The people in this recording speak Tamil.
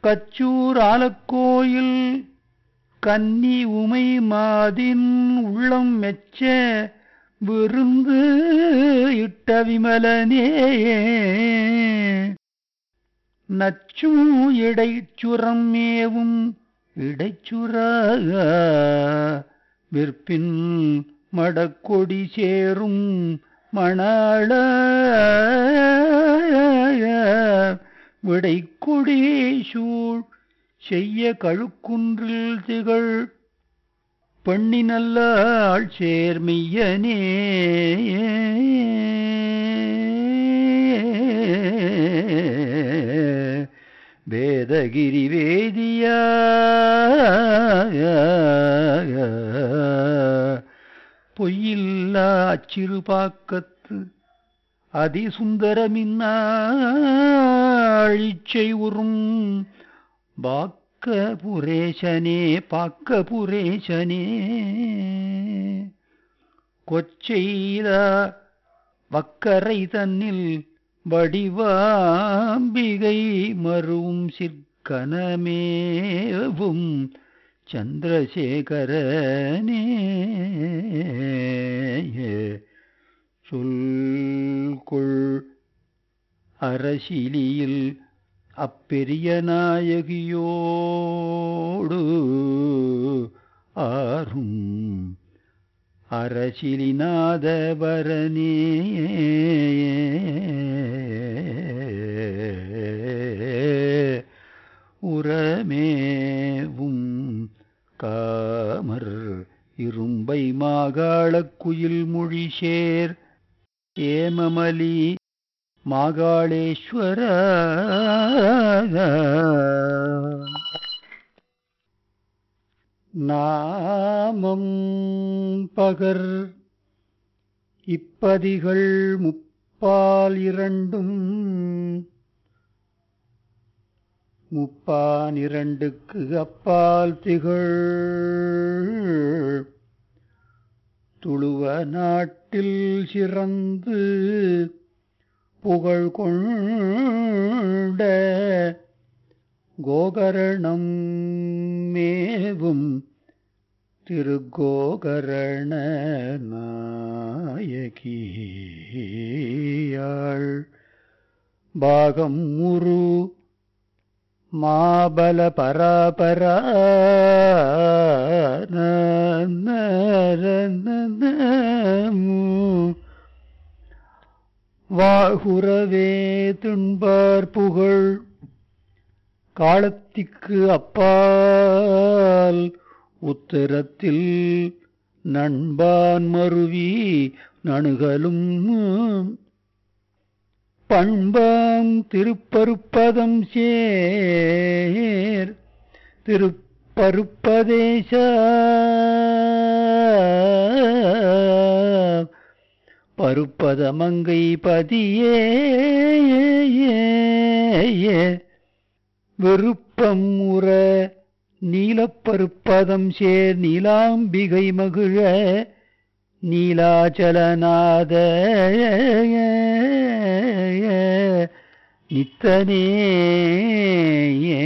கச்சூர் ஆலக்கோயில் கன்னி உமை மாதின் உள்ளம் மெச்ச விருந்து இட்ட விமலனே நச்சும் இடைச்சுரம் மேவும் இடைச்சுர விற்பின் மடக்கொடி சேரும் மணாள விடைக்கொடி சூழ் செய்ய கழுக்குன்றில் திகழ் பெண்ணினல்லாள் சேர்மையனே வேதகிரி வேதியா பொய்யில்லா அச்சிறுபாக்கத்து அதிசுந்தரமின்னாழிச்சை உறும் பாக்க புரேசனே பாக்க புரேசனே கொச்செய்த வக்கரை தன்னில் வடிவாம்பிகை மருவும் சிற்கனமேவும் சந்திரசேகரனே சொல்கொள் அரசிலியில் அப்பெரிய நாயகியோடு ஆறும் அரசிலிநாதவரனே உரமேவும் காமர் இரும்பை மாகாளக் குயில் மொழிசேர் ஏமமலி மாகாளேஸ்வர நாமம் பகர் இப்பதிகள் முப்பால் இரண்டும் முப்பான் இரண்டுக்கு அப்பால் திகழ் துளுவ நாட்டில் சிறந்து புகழ் கொண்ட கோகரணம் மேவும் திருக்கோகரண நாயகியாள் பாகம் முரு மாபல பராபரா வாகுரவே துன்பார் புகழ் காலத்திற்கு அப்பால் உத்தரத்தில் நண்பான் மருவி நணுகலும் பண்பாம் திருப்பருப்பதம் சேர் திருப்பருப்பதேச பருப்பதமங்கை பதியே விருப்பம் உற நீலப்பருப்பதம் சேர் நீலாம்பிகை மகிழ நீலாச்சலநாத நித்தனே